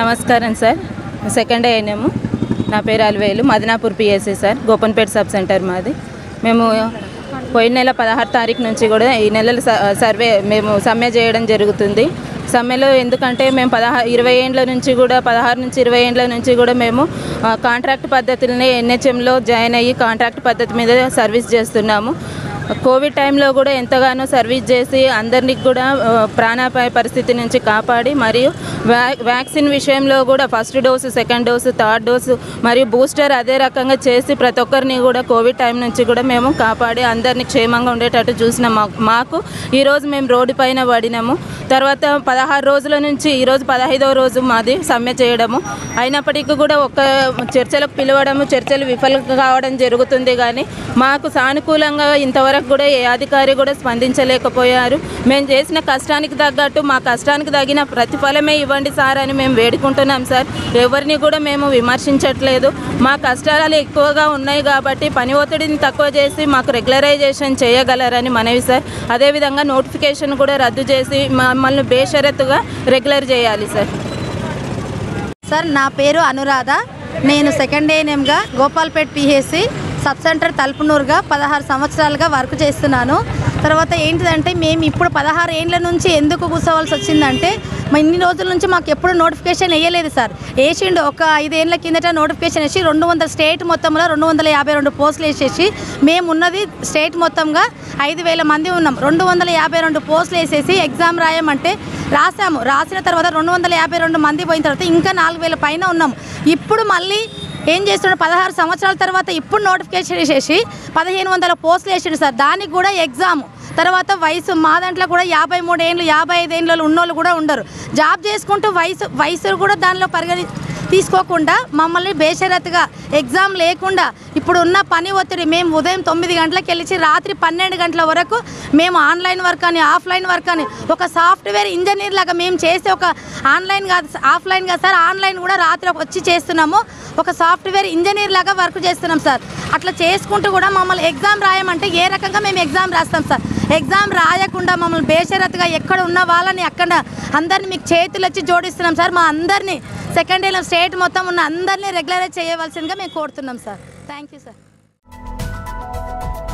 నమస్కారం sir second ANM నా పేరు Alivelu Madanapur PSC sir Gopanpeta sub centre మాది మేము పోయిన నెల పదహారు తారీఖు నుంచి కూడా ఈ నెలల స- సర్వే మేము సమ్మె చేయడం జరుగుతుంది సమ్మెలో ఎందుకంటే మేము పదహారు ఇరవై ఏండ్ల నుంచి కూడా పదహారు నుంచి ఇరవై ఏండ్ల నుంచి కూడా మేము ఆ, కాంట్రాక్ట్ పద్ధతులనే ఎన్హెచ్ఎంలో జాయిన్ అయ్యి కాంట్రాక్ట్ పద్ధతి మీద సర్వీస్ చేస్తున్నాము కోవిడ్ టైంలో కూడా ఎంతగానో సర్వీస్ చేసి అందరినీ కూడా ఆ, ప్రాణాపాయ పరిస్థితి నుంచి కాపాడి మరియు వ్యా వ్యాక్సిన్ విషయంలో కూడా first dose second dose third dose మరియు బూస్టర్ అదే రకంగా చేసి ప్రతి ఒక్కరిని కూడా కోవిడ్ టైం నుంచి కూడా మేము కాపాడి అందరినీ క్షేమంగా ఉండేటట్టు చూసిన మా- మాకు ఈరోజు మేము రోడ్డు పైన పడినాము తర్వాత పదహారు రోజుల నుంచి ఈరోజు పదహైదవ రోజు మాది సమ్మె చేయడము అయినప్పటికీ కూడా ఒక చర్చలకు పిలవడము చర్చలు విఫలం కావడం జరుగుతుంది కానీ మాకు సానుకూలంగా ఇంతవరకు కూడా ఏ అధికారి కూడా స్పందించలేకపోయారు మేము చేసిన కష్టానికి తగ్గట్టు మా కష్టానికి తగిన ప్రతిఫలమే ఇవ్వండి సార్ అని మేము వేడుకుంటున్నాం సార్ ఎవరిని కూడా మేము విమర్శించట్లేదు మా కష్టాలు ఎక్కువగా ఉన్నాయి కాబట్టి పని ఒత్తిడిని తక్కువ చేసి మాకు రెగ్యులరైజేషన్ చేయగలరని మనవి సార్ అదేవిధంగా నోటిఫికేషన్ కూడా రద్దు చేసి మమ్మల్ని బేషరతుగా రెగ్యులర్ చేయాలి సార్ సార్ నా పేరు అనురాధ నేను సెకండ్ ఏఎన్ఎంగా గోపాల్పేట్ పిహెసి సబ్ సెంటర్ తలుపునూరుగా పదహారు సంవత్సరాలుగా వర్క్ చేస్తున్నాను తర్వాత ఏంటిదంటే మేము ఇప్పుడు పదహారు ఏండ్ల నుంచి ఎందుకు కూర్చోవాల్సి వచ్చిందంటే మా ఇన్ని రోజుల నుంచి మాకు ఎప్పుడు నోటిఫికేషన్ వేయలేదు సార్ వేసిండు ఒక ఐదేళ్ల కిందట నోటిఫికేషన్ వేసి రెండు వందల స్టేట్ మొత్తంలో రెండు వందల యాభై రెండు పోస్టులు వేసేసి మేము ఉన్నది స్టేట్ మొత్తంగా ఐదు వేల మంది ఉన్నాం రెండు వందల యాభై రెండు పోస్టులు వేసేసి ఎగ్జామ్ రాయమంటే రాసాము రాసిన తర్వాత రెండు వందల యాభై రెండు మంది పోయిన తర్వాత ఇంకా నాలుగు వేల పైన ఉన్నాం ఇప్పుడు మళ్ళీ ఏం చేస్తున్నాడు పదహారు సంవత్సరాల తర్వాత ఇప్పుడు నోటిఫికేషన్ వేసేసి పదిహేను వందల పోస్టులు వేసాడు సార్ దానికి కూడా ఎగ్జామ్ తర్వాత వయసు మా దాంట్లో కూడా యాభై మూడు ఏళ్ళు యాభై ఐదు ఏళ్ళు ఉన్నోళ్ళు కూడా ఉండరు జాబ్ చేసుకుంటూ వయసు వయసు కూడా దానిలో పరిగణి తీసుకోకుండా మమ్మల్ని బేషరత్గా ఎగ్జామ్ లేకుండా ఇప్పుడు ఉన్న పని ఒత్తిడి మేము ఉదయం తొమ్మిది గంటలకు వెళ్ళి రాత్రి పన్నెండు గంటల వరకు మేము ఆన్లైన్ వర్క్ అని ఆఫ్లైన్ వర్క్ అని ఒక సాఫ్ట్వేర్ ఇంజనీర్ లాగా మేము చేసే ఒక ఆన్లైన్ కాదు ఆఫ్లైన్ కాదు సార్ ఆన్లైన్ కూడా రాత్రి వచ్చి చేస్తున్నాము ఒక సాఫ్ట్వేర్ ఇంజనీర్ లాగా వర్క్ చేస్తున్నాం సార్ అట్లా చేసుకుంటూ కూడా మమ్మల్ని ఎగ్జామ్ రాయమంటే ఏ రకంగా మేము ఎగ్జామ్ రాస్తాం సార్ ఎగ్జామ్ రాయకుండా మమ్మల్ని బేషరత్గా ఎక్కడ ఉన్న వాళ్ళని అక్కడ అందరిని మీకు చేతులు వచ్చి జోడిస్తున్నాం సార్ మా అందరినీ సెకండ్ ఇయర్ స్టేట్ మొత్తం ఉన్న అందరినీ రెగ్యులరైజ్ చేయవలసిందిగా మేము కోరుతున్నాం సార్ థ్యాంక్ యూ సార్